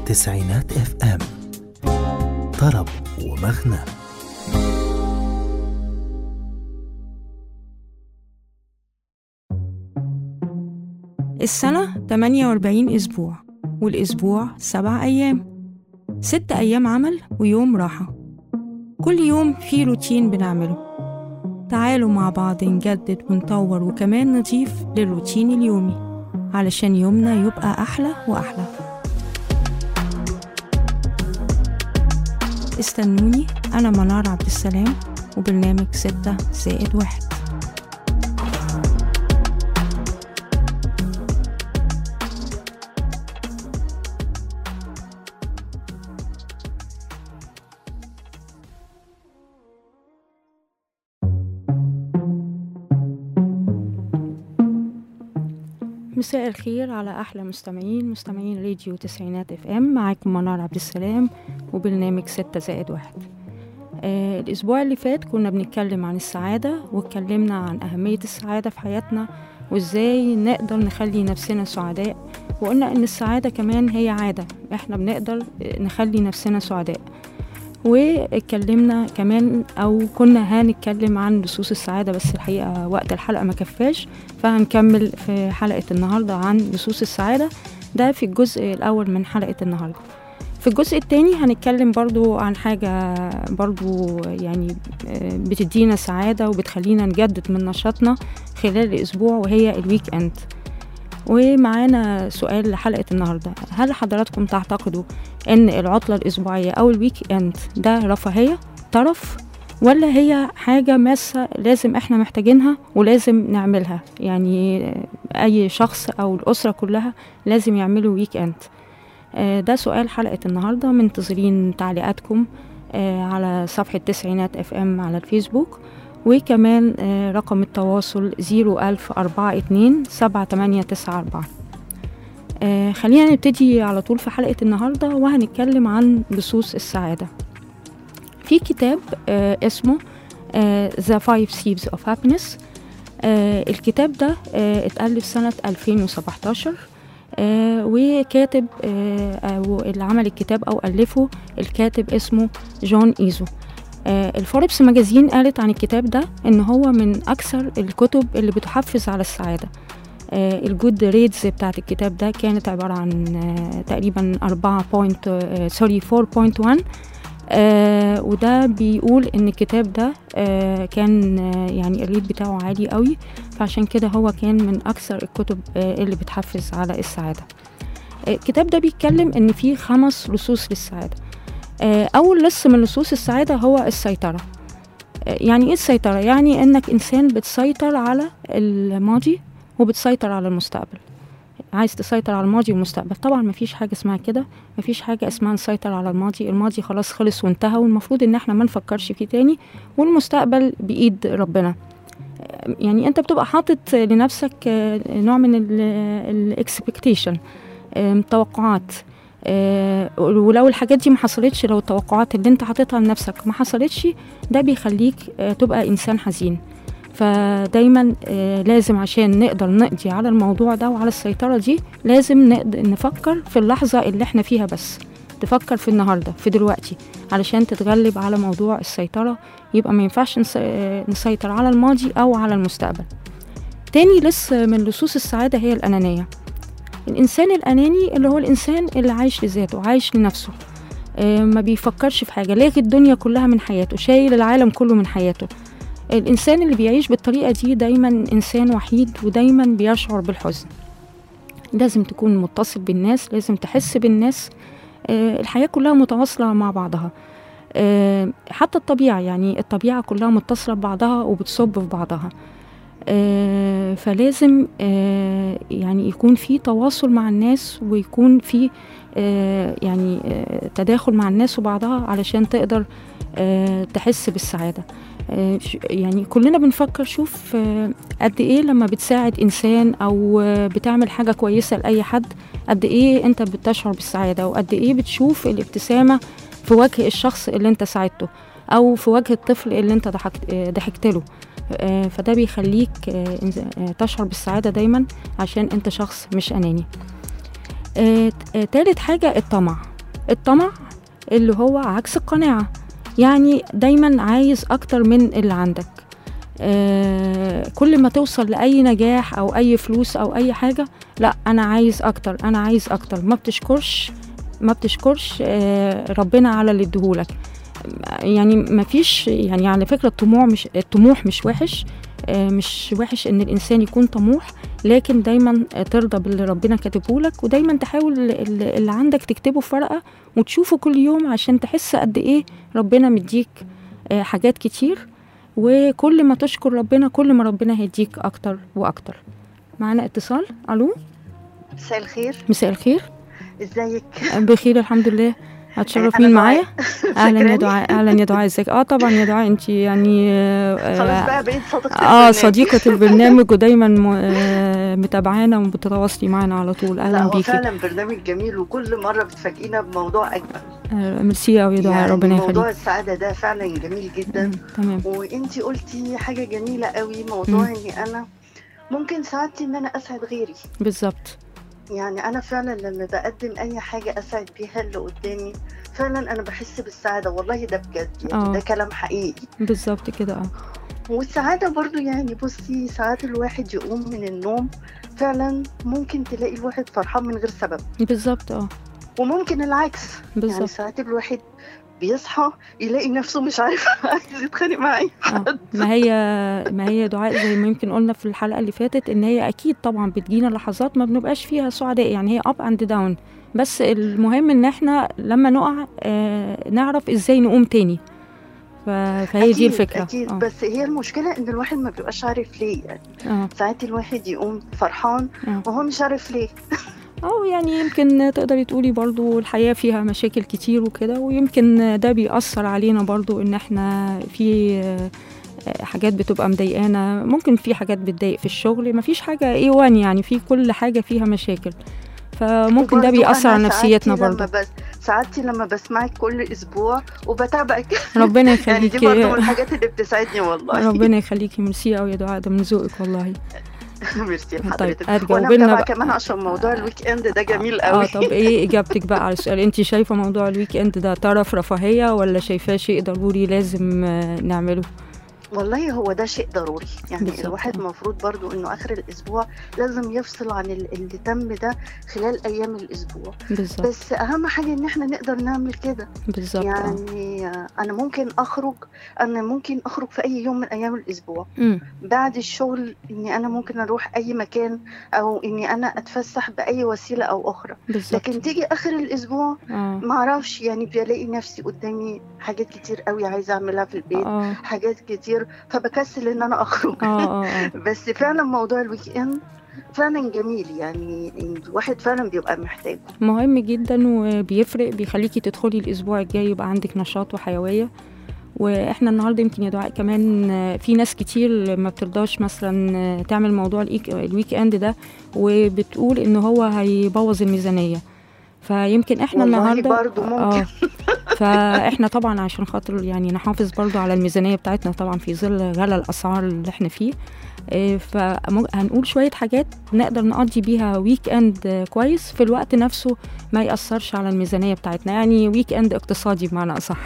تسعينات اف ام طرب ومغنى السنة 48 أسبوع والأسبوع سبع أيام ست أيام عمل ويوم راحة كل يوم في روتين بنعمله تعالوا مع بعض نجدد ونطور وكمان نضيف للروتين اليومي علشان يومنا يبقى أحلى وأحلى استنوني أنا منار عبد السلام وبرنامج ستة زائد واحد مساء الخير على أحلى مستمعين مستمعين راديو تسعينات اف ام معاكم منار عبد السلام وبرنامج ستة زائد واحد آه الأسبوع اللي فات كنا بنتكلم عن السعادة واتكلمنا عن أهمية السعادة في حياتنا وإزاي نقدر نخلي نفسنا سعداء وقلنا إن السعادة كمان هي عادة إحنا بنقدر نخلي نفسنا سعداء واتكلمنا كمان او كنا هنتكلم عن لصوص السعاده بس الحقيقه وقت الحلقه ما كفاش فهنكمل في حلقه النهارده عن لصوص السعاده ده في الجزء الاول من حلقه النهارده في الجزء التاني هنتكلم برضو عن حاجة برضو يعني بتدينا سعادة وبتخلينا نجدد من نشاطنا خلال الأسبوع وهي الويك أند ومعانا سؤال لحلقة النهاردة هل حضراتكم تعتقدوا ان العطلة الأسبوعية أو الويك أند ده رفاهية طرف ولا هي حاجة ماسة لازم احنا محتاجينها ولازم نعملها يعني أي شخص أو الأسرة كلها لازم يعملوا ويك أند ده سؤال حلقة النهاردة منتظرين تعليقاتكم على صفحة تسعينات اف ام على الفيسبوك وكمان رقم التواصل زيرو ألف أربعة اتنين سبعة تمانية تسعة أربعة خلينا نبتدي على طول في حلقة النهاردة وهنتكلم عن لصوص السعادة في كتاب اسمه The Five Thieves of Happiness الكتاب ده اتألف سنة 2017 وكاتب أو اللي عمل الكتاب أو ألفه الكاتب اسمه جون إيزو الفوربس ماجازين قالت عن الكتاب ده ان هو من اكثر الكتب اللي بتحفز على السعاده الجود ريدز بتاعت الكتاب ده كانت عبارة عن تقريبا أربعة بوينت سوري فور بوينت وان وده بيقول ان الكتاب ده آه كان آه يعني الريت بتاعه عالي قوي فعشان كده هو كان من اكثر الكتب آه اللي بتحفز على السعاده الكتاب ده بيتكلم ان في خمس لصوص للسعاده أول لص من لصوص السعادة هو السيطرة يعني إيه السيطرة؟ يعني إنك إنسان بتسيطر على الماضي وبتسيطر على المستقبل عايز تسيطر على الماضي والمستقبل طبعا مفيش حاجة اسمها كده مفيش حاجة اسمها نسيطر على الماضي الماضي خلاص خلص وانتهى والمفروض ان احنا ما نفكرش فيه تاني والمستقبل بإيد ربنا يعني انت بتبقى حاطط لنفسك نوع من الاكسبكتيشن توقعات آه ولو الحاجات دي ما حصلتش لو التوقعات اللي انت حاططها لنفسك ما حصلتش ده بيخليك آه تبقى انسان حزين فدايما آه لازم عشان نقدر نقضي على الموضوع ده وعلى السيطرة دي لازم نفكر في اللحظة اللي احنا فيها بس تفكر في النهاردة في دلوقتي علشان تتغلب على موضوع السيطرة يبقى ما ينفعش نسيطر على الماضي أو على المستقبل تاني لص من لصوص السعادة هي الأنانية الإنسان الأناني اللي هو الإنسان اللي عايش لذاته عايش لنفسه آه ما بيفكرش في حاجة لاغي الدنيا كلها من حياته شايل العالم كله من حياته الإنسان اللي بيعيش بالطريقة دي دايما إنسان وحيد ودايما بيشعر بالحزن لازم تكون متصل بالناس لازم تحس بالناس آه الحياة كلها متواصلة مع بعضها آه حتى الطبيعة يعني الطبيعة كلها متصلة ببعضها وبتصب في بعضها آه فلازم آه يعني يكون في تواصل مع الناس ويكون في آه يعني آه تداخل مع الناس وبعضها علشان تقدر آه تحس بالسعادة آه يعني كلنا بنفكر شوف آه قد ايه لما بتساعد انسان او آه بتعمل حاجة كويسة لأي حد قد ايه انت بتشعر بالسعادة وقد ايه بتشوف الابتسامة في وجه الشخص اللي انت ساعدته او في وجه الطفل اللي انت ضحكت ضحكت له فده بيخليك تشعر بالسعادة دايما عشان انت شخص مش أناني تالت حاجة الطمع الطمع اللي هو عكس القناعة يعني دايما عايز أكتر من اللي عندك آه كل ما توصل لأي نجاح أو أي فلوس أو أي حاجة لا أنا عايز أكتر أنا عايز أكتر ما بتشكرش ما بتشكرش آه ربنا على اللي اديهولك يعني ما فيش يعني على فكرة الطموح مش الطموح مش وحش آه مش وحش ان الانسان يكون طموح لكن دايما ترضى باللي ربنا كاتبه لك ودايما تحاول اللي اللي عندك تكتبه في ورقه وتشوفه كل يوم عشان تحس قد ايه ربنا مديك آه، حاجات كتير وكل ما تشكر ربنا كل ما ربنا هيديك اكتر واكتر معانا اتصال الو مساء الخير مساء الخير ازيك بخير الحمد لله هتشرف أنا مين دعاء. معايا اهلا يا فاكراني؟ دعاء اهلا يا دعاء ازيك اه طبعا يا دعاء انت يعني آه، خلاص بقى بقيت صديقة اه البرنامج. صديقة البرنامج ودايما م- آه، متابعانا وبتتواصلي معانا على طول لا اهلا هو بيكي فعلا برنامج جميل وكل مرة بتفاجئينا بموضوع أجمل آه، ميرسي قوي يا دعاء يعني ربنا موضوع يخليك السعادة ده فعلا جميل جدا مم، تمام وانتي قلتي حاجة جميلة قوي موضوع مم. اني انا ممكن سعادتي ان انا اسعد غيري بالظبط يعني انا فعلا لما بقدم اي حاجة اسعد بيها اللي قدامي فعلا انا بحس بالسعادة والله ده بجد يعني آه. ده كلام حقيقي بالظبط كده اه والسعادة برضو يعني بصي ساعات الواحد يقوم من النوم فعلا ممكن تلاقي الواحد فرحان من غير سبب بالظبط اه وممكن العكس يعني بالظبط ساعات الواحد بيصحى يلاقي نفسه مش عارف عايز يتخانق معايا آه. ما هي ما هي دعاء زي ما يمكن قلنا في الحلقه اللي فاتت ان هي اكيد طبعا بتجينا لحظات ما بنبقاش فيها سعداء يعني هي اب اند داون بس المهم ان احنا لما نقع آه نعرف ازاي نقوم تاني ف- فهي دي أكيد الفكره أكيد اه بس هي المشكلة إن الواحد ما بيبقاش عارف ليه يعني اه ساعات الواحد يقوم فرحان آه. وهو مش عارف ليه أو يعني يمكن تقدري تقولي برضو الحياة فيها مشاكل كتير وكده ويمكن ده بيأثر علينا برضو إن احنا في آه، حاجات بتبقى مضايقانا ممكن في حاجات بتضايق في الشغل مفيش حاجة ايه وان يعني في كل حاجة فيها مشاكل فممكن ده وبرضو بيأثر على أنا نفسيتنا ساعاتي برضو لما بس ساعاتي لما بسمعك كل أسبوع وبتابعك ربنا يعني دي برضو من يخليكي الحاجات اللي بتسعدني والله ربنا يخليكي ميرسي قوي يا دعاء ده من ذوقك والله ميرسي طيب لحضرتك هتجاوبي وانا لنا متابعه بقى كمان عشان موضوع الويك اند ده جميل اه قوي طب ايه اجابتك بقى على السؤال انت شايفه موضوع الويك اند ده طرف رفاهيه ولا شايفاه شيء ضروري لازم آه، نعمله والله هو ده شيء ضروري يعني بالظبط. الواحد المفروض برضو انه اخر الاسبوع لازم يفصل عن ال- اللي تم ده خلال ايام الاسبوع بالظبط بس اهم حاجه ان احنا نقدر نعمل كده بالظبط اه يعني آه، انا ممكن اخرج انا ممكن اخرج في اي يوم من ايام الاسبوع أمم، بعد الشغل اني انا ممكن اروح اي مكان او اني انا اتفسح باي وسيله او اخرى بالظبط لكن تيجي اخر الاسبوع اه ما اعرفش يعني بلاقي نفسي قدامي حاجات كتير قوي عايزه اعملها في البيت اه حاجات كتير فبكسل ان انا اخرج اه اه اه بس فعلا موضوع الويك اند فعلا جميل يعني الواحد فعلا بيبقى محتاجه مهم جدا وبيفرق بيخليكي تدخلي الاسبوع الجاي يبقى عندك نشاط وحيويه واحنا النهارده يمكن يا دعاء كمان آه، في ناس كتير ما بترضاش مثلا آه، تعمل موضوع الإيك- الويك اند ده وبتقول ان هو هيبوظ الميزانيه فيمكن احنا والله النهارده برضو ممكن اه فاحنا طبعا عشان خاطر يعني نحافظ برضو على الميزانيه بتاعتنا طبعا في ظل غلا الاسعار اللي احنا فيه إيه، فهنقول شويه حاجات نقدر نقضي بيها ويك اند آه، كويس في الوقت نفسه ما ياثرش على الميزانيه بتاعتنا يعني ويك اند اقتصادي بمعنى اصح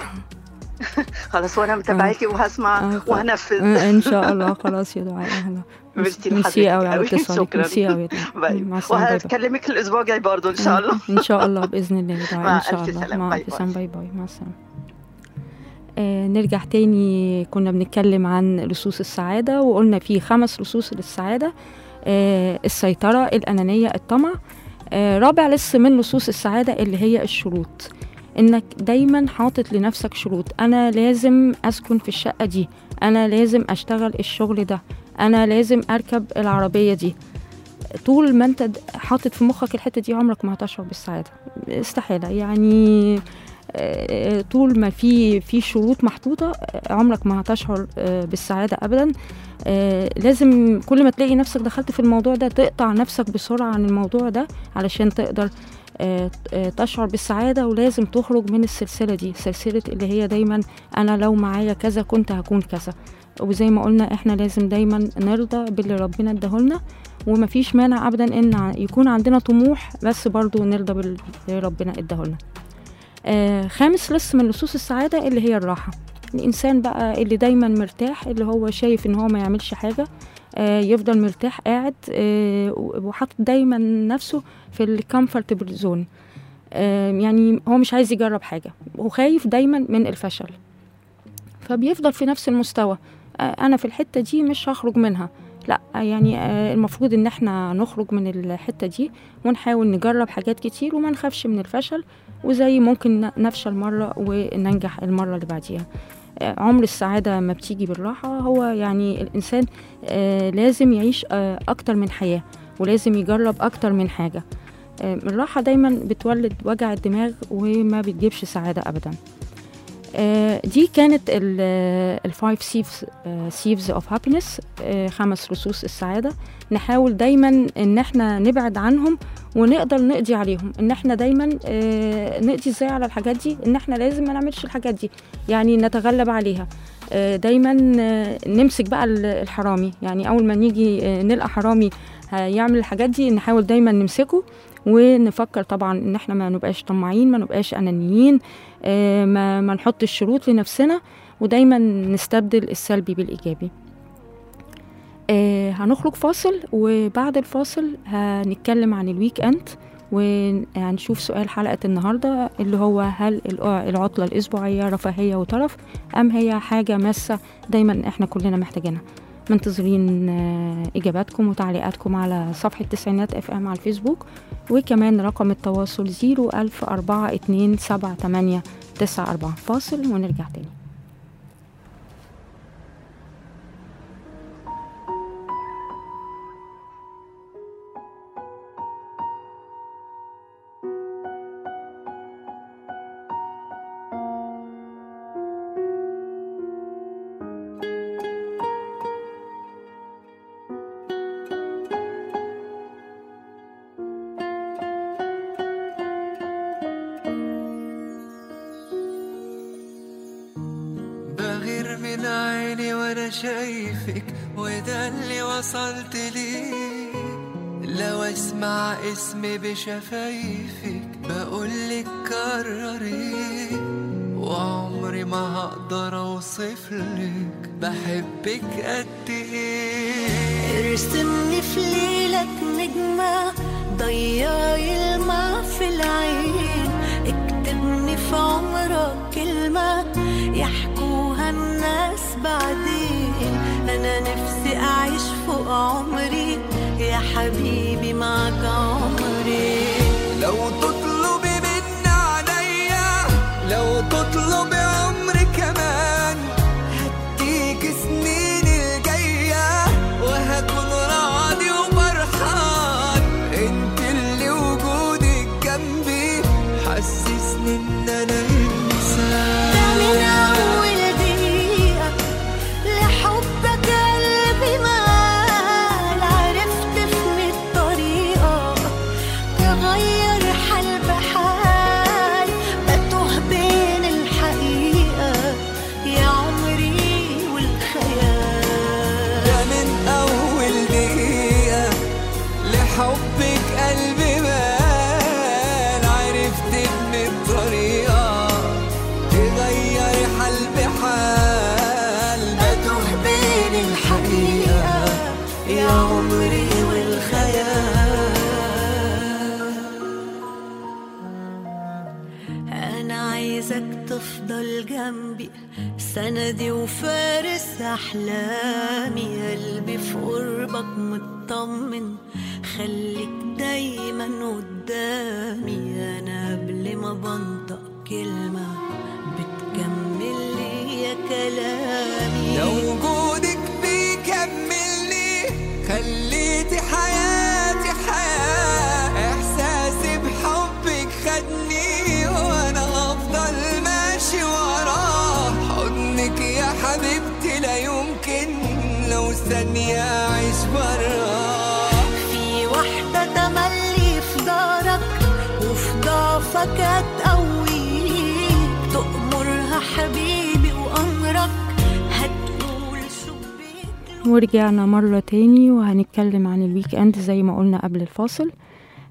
خلاص وانا متابعاكي وهسمع آه، ف- وهنفذ آه، ان شاء الله خلاص يا دعاء اهلا ميرسي ميرسي لحضرتك قوي على قوي. اتصالك شكراً. ميرسي قوي يا دعاء. باي مع السلامه باي باي. وهكلمك الاسبوع الجاي برضو ان شاء الله ان شاء الله باذن الله يا دعاء مع ان شاء ألف الله سلامة. مع باي الف باي. سلامه باي باي مع السلامه آه نرجع تاني كنا بنتكلم عن لصوص السعادة وقلنا في خمس لصوص للسعادة آه السيطرة الأنانية الطمع آه رابع لص من لصوص السعادة اللي هي الشروط انك دايما حاطط لنفسك شروط انا لازم اسكن في الشقة دي انا لازم اشتغل الشغل ده انا لازم اركب العربية دي طول ما انت د- حاطط في مخك الحته دي عمرك ما هتشعر بالسعاده استحاله يعني آه، طول ما في في شروط محطوطه آه، عمرك ما هتشعر آه، بالسعاده ابدا آه، لازم كل ما تلاقي نفسك دخلت في الموضوع ده تقطع نفسك بسرعه عن الموضوع ده علشان تقدر آه، آه، تشعر بالسعاده ولازم تخرج من السلسله دي سلسله اللي هي دايما انا لو معايا كذا كنت هكون كذا وزي ما قلنا احنا لازم دايما نرضى باللي ربنا اداهولنا ومفيش مانع ابدا ان ع- يكون عندنا طموح بس برضو نرضى باللي ربنا اداهولنا آه خامس لص من لصوص السعادة اللي هي الراحة الإنسان بقى اللي دايما مرتاح اللي هو شايف إن هو ما يعملش حاجة آه يفضل مرتاح قاعد آه وحاطط دايما نفسه في الكمفورتبل زون آه يعني هو مش عايز يجرب حاجة وخايف دايما من الفشل فبيفضل في نفس المستوى آه أنا في الحتة دي مش هخرج منها لا يعني آه المفروض ان احنا نخرج من الحتة دي ونحاول نجرب حاجات كتير وما نخافش من الفشل وزي ممكن نفشل مرة وننجح المرة اللي بعديها آه عمر السعادة ما بتيجي بالراحة هو يعني الإنسان آه لازم يعيش آه أكتر من حياة ولازم يجرب أكتر من حاجة آه الراحة دايما بتولد وجع الدماغ وما بتجيبش سعادة أبدا آه دي كانت الفايف سيفز سيفز اوف هابينس خمس رصوص السعاده نحاول دايما ان احنا نبعد عنهم ونقدر نقضي عليهم ان احنا دايما آه نقضي ازاي على الحاجات دي ان احنا لازم ما نعملش الحاجات دي يعني نتغلب عليها آه دايما نمسك بقى الحرامي يعني اول ما نيجي نلقى حرامي هيعمل الحاجات دي نحاول دايما نمسكه ونفكر طبعا ان احنا ما نبقاش طماعين ما نبقاش انانيين آه ما, ما نحطش شروط لنفسنا ودايما نستبدل السلبي بالايجابي آه هنخرج فاصل وبعد الفاصل هنتكلم عن الويك اند وهنشوف سؤال حلقة النهاردة اللي هو هل العطلة الأسبوعية رفاهية وترف أم هي حاجة ماسة دايما احنا كلنا محتاجينها منتظرين إجاباتكم وتعليقاتكم على صفحة تسعينات اف ام على الفيسبوك وكمان رقم التواصل زيرو ألف أربعة اتنين سبعة تمانية تسعة أربعة فاصل ونرجع تاني بغير من عيني وانا شايفك وده اللي وصلت ليه لو اسمع اسمي بشفايفك بقولك كرري وعمري ما هقدر اوصفلك بحبك قد ايه ارسمني في ليلك نجمة ضيعي الماء في العين اكتبني في عمرك كلمة يحكوها الناس بعدين انا نفسي اعيش فوق عمري يا حبيبي معك عمري لو تطلبي من عليا لو تطلبي عمري كمان هديك سنين الجاية وهكون راضي وفرحان انت اللي وجودك جنبي حسسني ان انا انسان ده من أول دقيقة لحبك قلبي مال عرفت في مية طريقة تغير حال بحال بتوه بين الحقيقة يا عمري والخيال ده من أول دقيقة لحبك قلبي بان عرفت إن الطريقة تغير حال بحال بتوه بين الحقيقة يا عمري والخيال أنا عايزك تفضل جنبي سندي وفارس أحلامي قلبي في قربك مطمن خليك دايما قدامي أنا قبل ما بنطق كلمة بتكمل لي يا كلامي لو وجودك بيكملني خليتي حياتي حياة إحساسي بحبك خدني وأنا هفضل ماشي وراه حضنك يا حبيبتي لا يمكن لو ثانية أعيش براه في واحدة تملي في دارك وفي ضعفك هتقويك تأمرها حبيبي وأمرك هتقول شبيك ورجعنا مرة تاني وهنتكلم عن الويك اند زي ما قلنا قبل الفاصل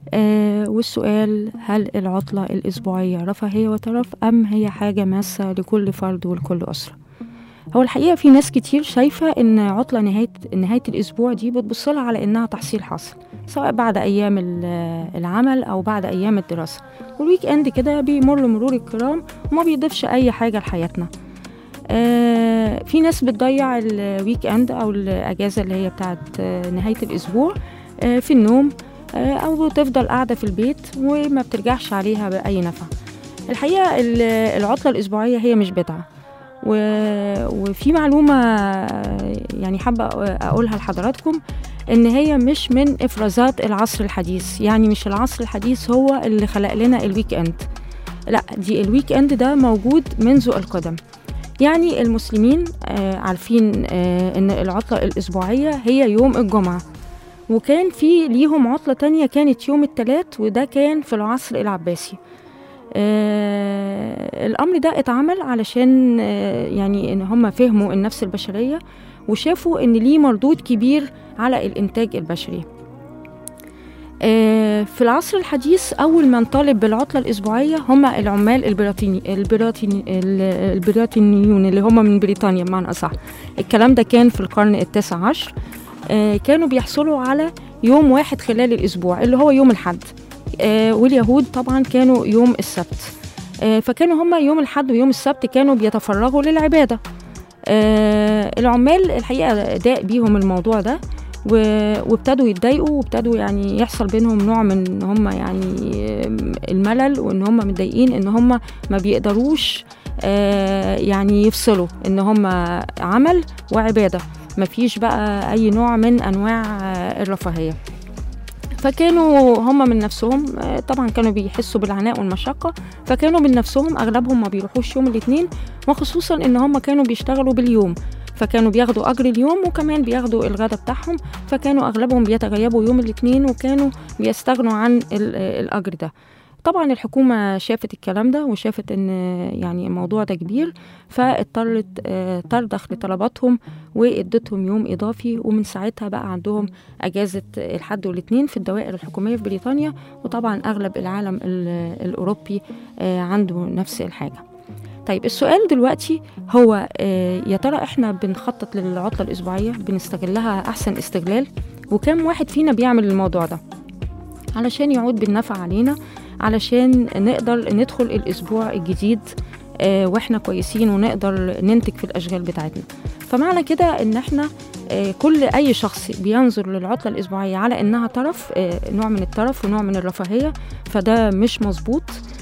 آه والسؤال هل العطلة الأسبوعية رفاهية وترف أم هي حاجة ماسة لكل فرد ولكل أسرة هو الحقيقة في ناس كتير شايفة إن عطلة نهاية نهاية الأسبوع دي بتبصلها على إنها تحصيل حاصل سواء بعد أيام ال- العمل أو بعد أيام الدراسة والويك إند كده بيمر مرور الكرام وما بيضيفش أي حاجة لحياتنا آه في ناس بتضيع الويك إند أو الأجازة اللي هي بتاعت آه، نهاية الأسبوع آه في النوم آه أو تفضل قاعدة في البيت وما بترجعش عليها بأي نفع الحقيقة ال- العطلة الأسبوعية هي مش بدعة و- وفي معلومة يعني حابة أقولها لحضراتكم إن هي مش من إفرازات العصر الحديث يعني مش العصر الحديث هو اللي خلق لنا الويك إند لا دي الويك إند ده موجود منذ القدم يعني المسلمين آه، عارفين آه، إن العطلة الأسبوعية هي يوم الجمعة وكان في ليهم عطلة تانية كانت يوم التلات وده كان في العصر العباسي آه الأمر ده اتعمل علشان آه يعني إن هم فهموا النفس البشرية وشافوا إن ليه مردود كبير على الإنتاج البشري آه في العصر الحديث أول من طالب بالعطلة الأسبوعية هم العمال البريطاني البريطاني ال- البريطانيون اللي هم من بريطانيا بمعنى أصح الكلام ده كان في القرن التاسع عشر آه كانوا بيحصلوا على يوم واحد خلال الأسبوع اللي هو يوم الحد آه واليهود طبعا كانوا يوم السبت آه فكانوا هم يوم الحد ويوم السبت كانوا بيتفرغوا للعبادة آه العمال الحقيقة ضاق بيهم الموضوع ده و- وابتدوا يتضايقوا وابتدوا يعني يحصل بينهم نوع من ان هم يعني آم، الملل وان هم متضايقين ان هم ما بيقدروش آه، يعني يفصلوا ان هم عمل وعبادة مفيش بقى اي نوع من انواع آه، الرفاهية فكانوا هم من نفسهم آه، طبعا كانوا بيحسوا بالعناء والمشقة فكانوا من نفسهم أغلبهم ما بيروحوش يوم الاثنين وخصوصا إن هم كانوا بيشتغلوا باليوم فكانوا بياخدوا أجر اليوم وكمان بياخدوا الغدا بتاعهم فكانوا أغلبهم بيتغيبوا يوم الاثنين وكانوا بيستغنوا عن ال- آه، الأجر ده طبعا الحكومة شافت الكلام ده وشافت ان يعني الموضوع ده كبير فاضطرت آه، ترضخ لطلباتهم وادتهم يوم اضافي ومن ساعتها بقى عندهم اجازة الحد والاثنين في الدوائر الحكومية في بريطانيا وطبعا اغلب العالم ال- الاوروبي آه، عنده نفس الحاجة طيب السؤال دلوقتي هو آه، يا ترى احنا بنخطط للعطلة الاسبوعية بنستغلها احسن استغلال وكم واحد فينا بيعمل الموضوع ده علشان يعود بالنفع علينا علشان نقدر ندخل الاسبوع الجديد آه، واحنا كويسين ونقدر ننتج في الاشغال بتاعتنا فمعنى كده ان احنا آه، كل اي شخص بينظر للعطله الاسبوعيه على انها طرف آه، نوع من الطرف ونوع من الرفاهيه فده مش مظبوط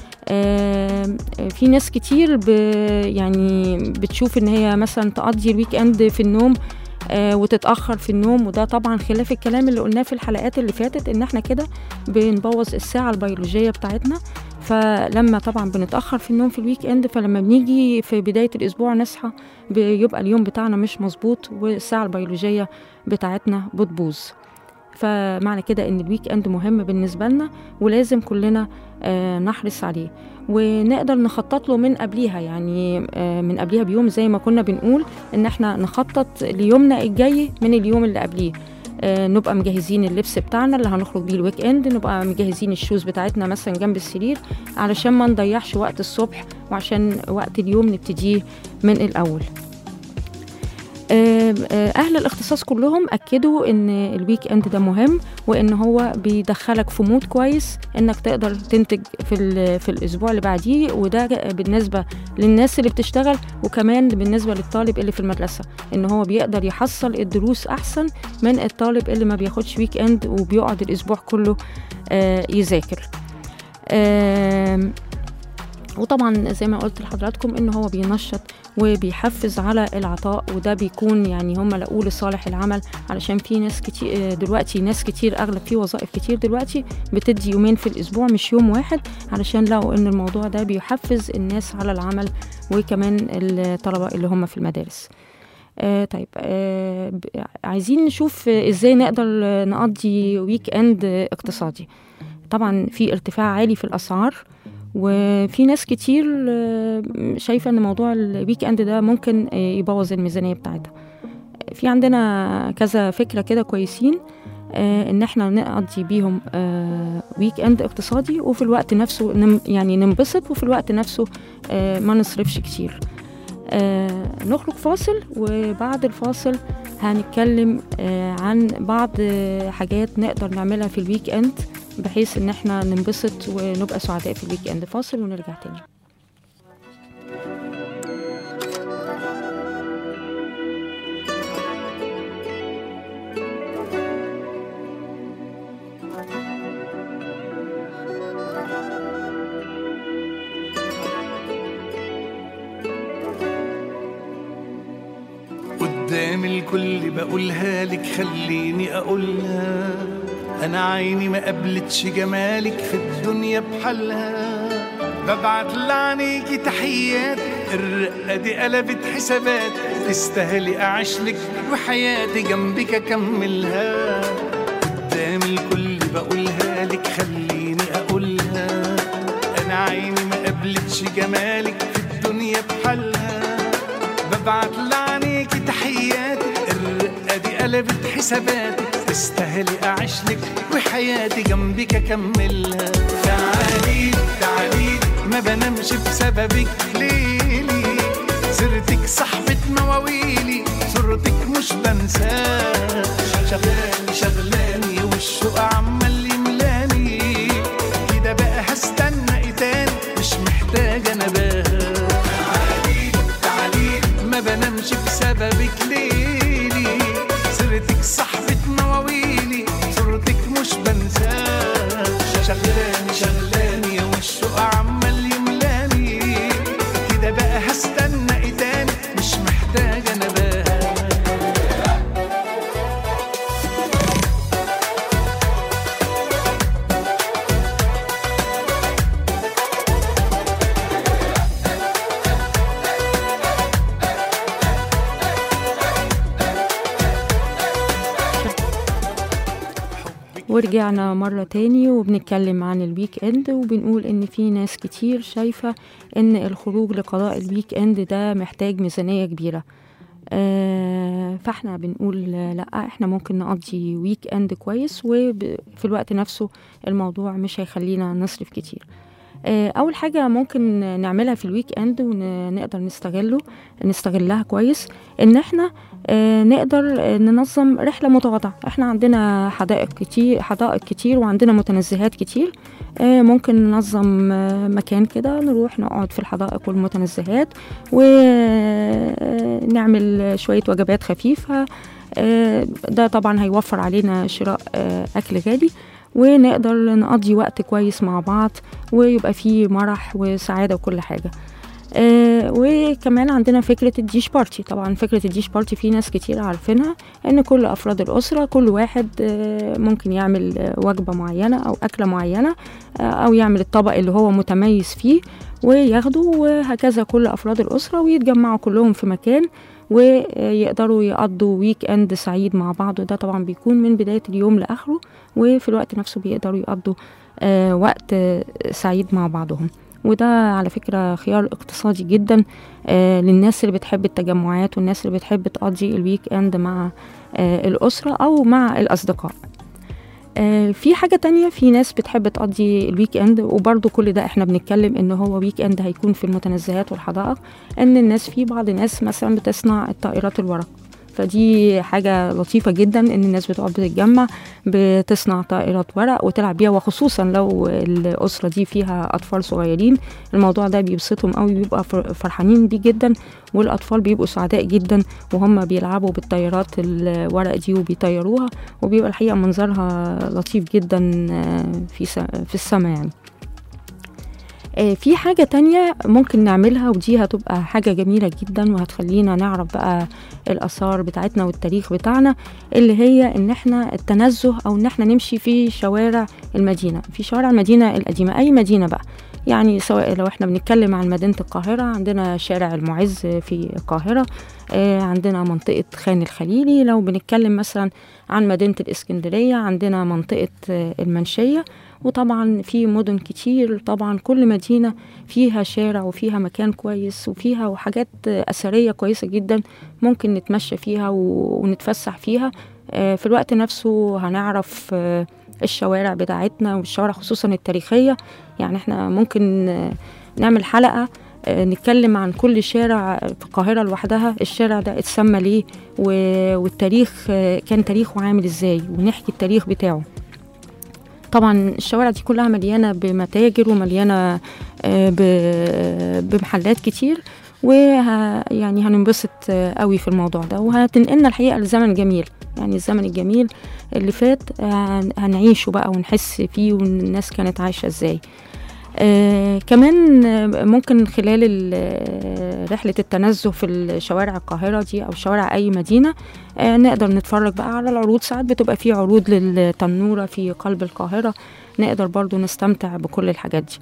آه، آه، في ناس كتير ب يعني بتشوف ان هي مثلا تقضي الويك اند في النوم آه، وتتاخر في النوم وده طبعا خلاف الكلام اللي قلناه في الحلقات اللي فاتت ان احنا كده بنبوظ الساعه البيولوجيه بتاعتنا فلما طبعا بنتاخر في النوم في الويك اند فلما بنيجي في بدايه الاسبوع نصحى بيبقى اليوم بتاعنا مش مظبوط والساعه البيولوجيه بتاعتنا بتبوظ فمعنى كده ان الويك اند مهم بالنسبه لنا ولازم كلنا آه، نحرص عليه ونقدر نخطط له من قبليها يعني آه، من قبليها بيوم زي ما كنا بنقول ان احنا نخطط ليومنا الجاي من اليوم اللي قبليه آه، نبقى مجهزين اللبس بتاعنا اللي هنخرج بيه الويك اند نبقى مجهزين الشوز بتاعتنا مثلا جنب السرير علشان ما نضيعش وقت الصبح وعشان وقت اليوم نبتديه من الاول آه، آه، اهل الاختصاص كلهم اكدوا ان الويك اند ده مهم وان هو بيدخلك في مود كويس انك تقدر تنتج في ال- في الاسبوع اللي بعديه وده بالنسبه للناس اللي بتشتغل وكمان بالنسبه للطالب اللي في المدرسه ان هو بيقدر يحصل الدروس احسن من الطالب اللي ما بياخدش ويك اند وبيقعد الاسبوع كله آه، يذاكر آم، وطبعا زي ما قلت لحضراتكم ان هو بينشط وبيحفز على العطاء وده بيكون يعني هم لقوه لصالح العمل علشان في ناس كتير دلوقتي ناس كتير اغلب في وظائف كتير دلوقتي بتدي يومين في الاسبوع مش يوم واحد علشان لقوا ان الموضوع ده بيحفز الناس على العمل وكمان الطلبه اللي هم في المدارس آه طيب آه ب- عايزين نشوف آه، ازاي نقدر آه، نقضي ويك اند آه، اقتصادي طبعا في ارتفاع عالي في الاسعار وفي ناس كتير آه، شايفه ان موضوع الويك اند ده ممكن آه، يبوظ الميزانيه بتاعتها في عندنا كذا فكره كده كويسين آه، ان احنا نقضي بيهم آه، ويك اند اقتصادي وفي الوقت نفسه نم يعني ننبسط وفي الوقت نفسه آه، ما نصرفش كتير آه، نخرج فاصل وبعد الفاصل هنتكلم آه، عن بعض آه، حاجات نقدر نعملها في الويك اند بحيث ان احنا ننبسط ونبقى سعداء في الويك اند فاصل ونرجع تاني قدام الكل بقولها لك خليني اقولها انا عيني ما قبلتش جمالك في الدنيا بحالها ببعت لعنيكي تحيات الرقة دي قلبت حسابات تستاهلي اعيش لك وحياتي جنبك اكملها قدام الكل بقولها لك خليني اقولها انا عيني ما قبلتش جمالك في الدنيا بحالها ببعت لعنيكي تحيات الرقة دي قلبت حسابات تستاهلي أعيش لك وحياتي جنبك أكملها تعالي تعالي ما بنامش بسببك ليلي سيرتك صاحبة مواويلي صورتك مش بنساها شغلاني شغلاني والشوق عمال يملاني كده بقى هستنى ايه تاني مش محتاجة نباها تعالي تعالي ما بنامش بسببك ليلي سيرتك صاحبة مواويلي صورتك مش بنساها شغلاني شغلاني والشوق عمال يملاني كده بقى هستنى ايه تاني مش محتاجة نباها ورجعنا مرة تاني وبنتكلم عن الويك اند وبنقول ان في ناس كتير شايفة ان الخروج لقضاء الويك اند ده محتاج ميزانية كبيرة آه فاحنا بنقول آه، لا احنا ممكن نقضي ويك اند كويس وفي الوقت نفسه الموضوع مش هيخلينا نصرف كتير آه، اول حاجه ممكن نعملها في الويك اند ونقدر نستغله نستغلها كويس ان احنا آه، نقدر آه، ننظم رحله متقاطعه احنا عندنا حدائق كتير حدائق كتير وعندنا متنزهات كتير آه، ممكن ننظم آه، مكان كده نروح نقعد في الحدائق والمتنزهات ونعمل شويه وجبات خفيفه آه، ده طبعا هيوفر علينا شراء آه، اكل غالي ونقدر نقضي وقت كويس مع بعض ويبقى فيه مرح وسعادة وكل حاجة آه وكمان عندنا فكرة الديش بارتي طبعا فكرة الديش بارتي في ناس كتير عارفينها ان كل افراد الاسرة كل واحد آه ممكن يعمل آه وجبة معينة او اكلة معينة آه او يعمل الطبق اللي هو متميز فيه وياخده وهكذا كل افراد الاسرة ويتجمعوا كلهم في مكان ويقدروا يقضوا ويك اند سعيد مع بعض وده طبعا بيكون من بداية اليوم لآخره وفي الوقت نفسه بيقدروا يقضوا آه وقت آه سعيد مع بعضهم وده على فكرة خيار اقتصادي جدا آه للناس اللي بتحب التجمعات والناس اللي بتحب تقضي الويك اند مع آه الأسرة أو مع الأصدقاء آه في حاجة تانية في ناس بتحب تقضي الويك اند وبرضه كل ده احنا بنتكلم ان هو ويك اند هيكون في المتنزهات والحدائق ان الناس في بعض الناس مثلا بتصنع الطائرات الورق فدي حاجة لطيفة جدا ان الناس بتقعد بتتجمع بتصنع طائرات ورق وتلعب بيها وخصوصا لو الأسرة دي فيها أطفال صغيرين الموضوع ده بيبسطهم قوي بيبقى فر- فرحانين بيه جدا والأطفال بيبقوا سعداء جدا وهم بيلعبوا بالطيارات الورق دي وبيطيروها وبيبقى الحقيقة منظرها لطيف جدا آه، في س- في السماء يعني آه، في حاجة تانية ممكن نعملها ودي هتبقى حاجة جميلة جدا وهتخلينا نعرف بقى الآثار بتاعتنا والتاريخ بتاعنا اللي هي إن احنا التنزه أو إن احنا نمشي في شوارع المدينة في شوارع المدينة القديمة أي مدينة بقى يعني سواء لو احنا بنتكلم عن مدينة القاهرة عندنا شارع المعز في القاهرة آه، عندنا منطقة خان الخليلي لو بنتكلم مثلا عن مدينة الإسكندرية عندنا منطقة آه، المنشية وطبعا في مدن كتير طبعا كل مدينة فيها شارع وفيها مكان كويس وفيها حاجات أثرية كويسة جدا ممكن نتمشى فيها و- ونتفسح فيها آه، في الوقت نفسه هنعرف آه، الشوارع بتاعتنا والشوارع خصوصا التاريخية يعني احنا ممكن آه، نعمل حلقة آه، نتكلم عن كل شارع في القاهرة لوحدها الشارع ده اتسمى ليه و- والتاريخ آه، كان تاريخه عامل ازاي ونحكي التاريخ بتاعه طبعا الشوارع دي كلها مليانة بمتاجر ومليانة آه، ب- بمحلات كتير وه يعني هننبسط آه، قوي في الموضوع ده وهتنقلنا الحقيقة لزمن جميل يعني الزمن الجميل اللي فات آه، هن- هنعيشه بقى ونحس فيه والناس كانت عايشة ازاي آه كمان آه، ممكن خلال ال- آه، رحلة التنزه في الشوارع القاهرة دي أو شوارع أي مدينة آه نقدر نتفرج بقى على العروض ساعات بتبقى في عروض للتنورة في قلب القاهرة نقدر برضو نستمتع بكل الحاجات دي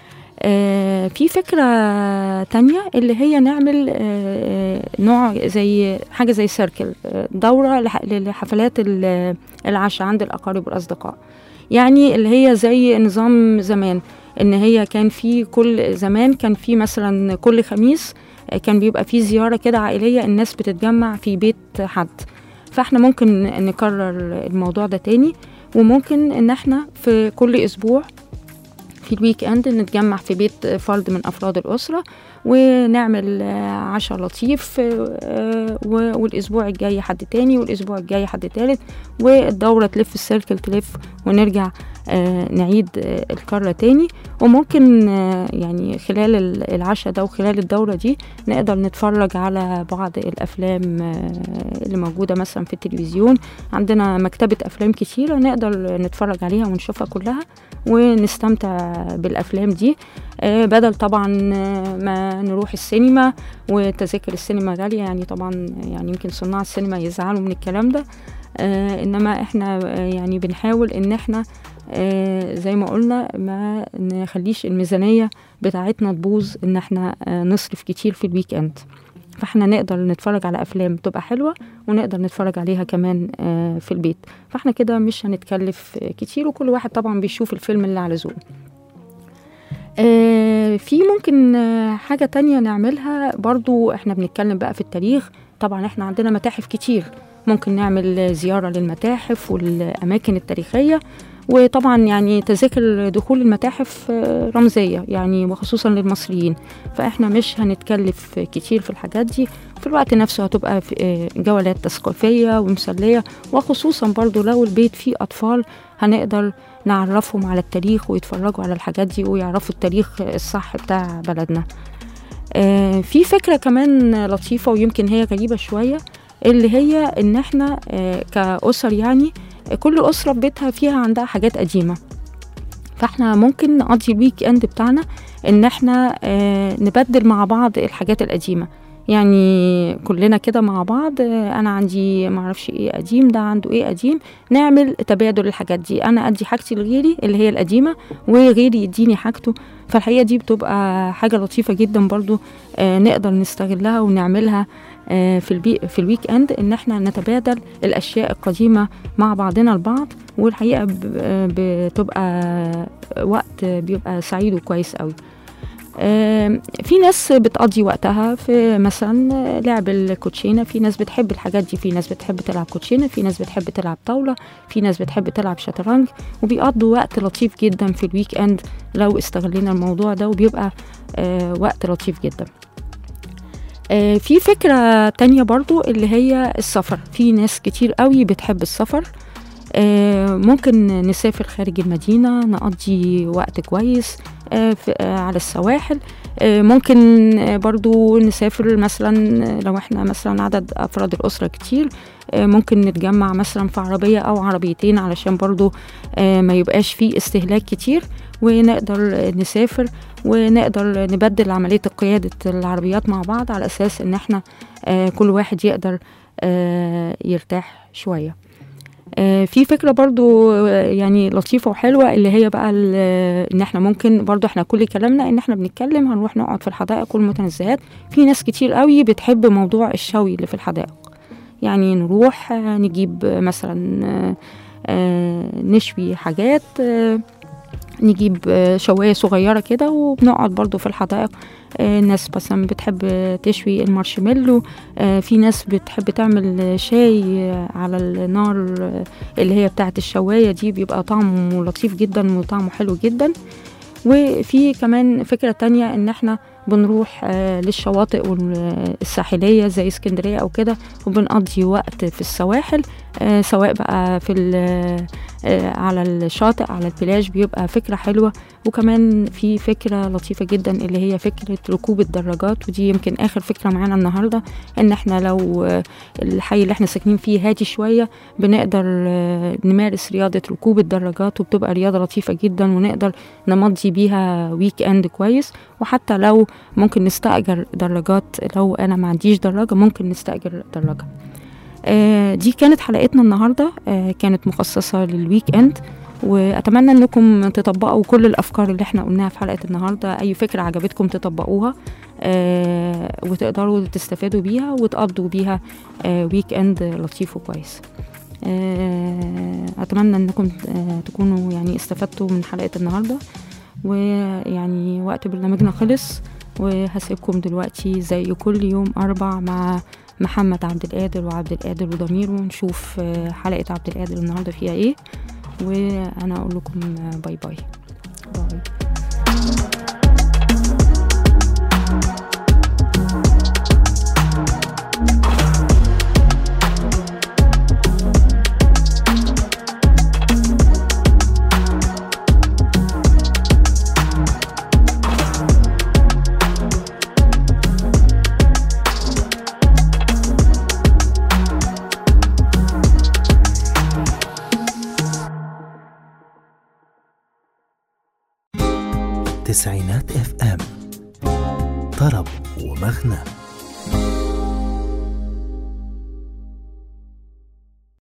آه في فكرة تانية اللي هي نعمل آه نوع زي حاجة زي سيركل آه، دورة لح- لحفلات ال- العشاء عند الأقارب والأصدقاء يعني اللي هي زي نظام زمان ان هي كان في كل زمان كان في مثلا كل خميس آه، كان بيبقى في زيارة كده عائلية الناس بتتجمع في بيت حد فاحنا ممكن نكرر الموضوع ده تاني وممكن ان احنا في كل اسبوع في الويك اند نتجمع في بيت فرد من افراد الاسره ونعمل آه، عشاء لطيف آه، و- والاسبوع الجاي حد تاني والاسبوع الجاي حد تالت والدوره تلف السيركل تلف ونرجع آه، نعيد آه، الكرة تاني وممكن آه، يعني خلال ال- العشاء ده وخلال الدورة دي نقدر نتفرج على بعض الأفلام آه، اللي موجودة مثلا في التلفزيون عندنا مكتبة أفلام كتيرة نقدر نتفرج عليها ونشوفها كلها ونستمتع بالأفلام دي آه، بدل طبعا آه، ما نروح السينما وتذاكر السينما غالية يعني طبعا يعني يمكن صناع السينما يزعلوا من الكلام ده آه انما احنا آه يعني بنحاول ان احنا آه زي ما قلنا ما نخليش الميزانية بتاعتنا تبوظ ان احنا آه نصرف كتير في الويك اند فاحنا نقدر نتفرج على افلام تبقى حلوه ونقدر نتفرج عليها كمان آه في البيت فاحنا كده مش هنتكلف آه، كتير وكل واحد طبعا بيشوف الفيلم اللي على ذوقه آه في ممكن آه حاجة تانية نعملها برضو احنا بنتكلم بقى في التاريخ طبعا احنا عندنا متاحف كتير ممكن نعمل زيارة للمتاحف والأماكن التاريخية وطبعا يعني تذاكر دخول المتاحف آه، رمزية يعني وخصوصا للمصريين فاحنا مش هنتكلف كتير في الحاجات دي في الوقت نفسه هتبقى في آه، جولات تثقيفية ومسلية وخصوصا برضو لو البيت فيه أطفال هنقدر نعرفهم على التاريخ ويتفرجوا على الحاجات دي ويعرفوا التاريخ الصح بتاع بلدنا آه، في فكرة كمان لطيفة ويمكن هي غريبة شوية اللي هي ان احنا آه، كأسر يعني آه، كل أسرة في بيتها فيها عندها حاجات قديمة فاحنا ممكن نقضي الويك اند بتاعنا ان احنا آه، نبدل مع بعض الحاجات القديمة يعني كلنا كده مع بعض آه، انا عندي معرفش ايه قديم ده عنده ايه قديم نعمل تبادل الحاجات دي انا ادي حاجتي لغيري اللي هي القديمة وغيري يديني حاجته فالحقيقة دي بتبقى حاجة لطيفة جدا برضو آه، نقدر نستغلها ونعملها آه، في البي في الويك اند ان احنا نتبادل الاشياء القديمه مع بعضنا البعض والحقيقه ب- آه، بتبقى وقت بيبقى سعيد وكويس قوي آم، في ناس بتقضي وقتها في مثلا لعب الكوتشينه في ناس بتحب الحاجات دي في ناس بتحب تلعب كوتشينه في ناس بتحب تلعب طاوله في ناس بتحب تلعب شطرنج وبيقضوا وقت لطيف جدا في الويك اند لو استغلينا الموضوع ده وبيبقى آه، وقت لطيف جدا آه، في فكرة تانية برضو اللي هي السفر في ناس كتير قوي بتحب السفر آه، ممكن نسافر خارج المدينة نقضي وقت كويس آه، في- آه، على السواحل آه، ممكن آه، برضو نسافر مثلا آه، لو احنا مثلا عدد أفراد الأسرة كتير آه، ممكن نتجمع مثلا في عربية أو عربيتين علشان برضو آه، ما يبقاش فيه استهلاك كتير ونقدر آه، نسافر ونقدر نبدل عملية قيادة العربيات مع بعض على أساس إن احنا آه، كل واحد يقدر آه، يرتاح شوية آه، في فكرة برضو آه، يعني لطيفة وحلوة اللي هي بقى ال- ان احنا ممكن برضو احنا كل كلامنا ان احنا بنتكلم هنروح نقعد في الحدائق والمتنزهات في ناس كتير قوي بتحب موضوع الشوي اللي في الحدائق يعني نروح آه، نجيب آه، مثلا آه، آه، نشوي حاجات آه، نجيب آه، شواية صغيرة كده وبنقعد برضو في الحدائق آه، ناس مثلا بتحب تشوي المارشميلو آه، في ناس بتحب تعمل شاي آه، على النار آه، اللي هي بتاعة الشواية دي بيبقى طعمه لطيف جدا وطعمه حلو جدا وفي كمان فكرة تانية ان احنا بنروح آه، للشواطئ وال- الساحلية زي اسكندرية او كده وبنقضي وقت في السواحل آه، سواء بقى في ال- آه، على الشاطئ على البلاج بيبقى فكرة حلوة وكمان في فكرة لطيفة جدا اللي هي فكرة ركوب الدراجات ودي يمكن آخر فكرة معانا النهاردة إن إحنا لو آه، الحي اللي إحنا ساكنين فيه هادي شوية بنقدر آه، نمارس رياضة ركوب الدراجات وبتبقى رياضة لطيفة جدا ونقدر نمضي بيها ويك اند كويس وحتى لو ممكن نستأجر دراجات لو أنا ما عنديش دراجة ممكن نستأجر دراجة آه، دي كانت حلقتنا النهارده آه، كانت مخصصه للويك اند واتمنى انكم تطبقوا كل الافكار اللي احنا قلناها في حلقه النهارده اي فكره عجبتكم تطبقوها آه، وتقدروا تستفادوا بيها وتقضوا بيها آه، ويك اند لطيف وكويس آه، اتمنى انكم آه، تكونوا يعني استفدتوا من حلقه النهارده ويعني وقت برنامجنا خلص وهسيبكم دلوقتي زي كل يوم اربع مع محمد عبد القادر وعبد القادر وضميره ونشوف آه، حلقة عبد القادر النهاردة فيها ايه وانا اقول لكم آه، باي باي باي تسعينات اف ام طرب ومغنى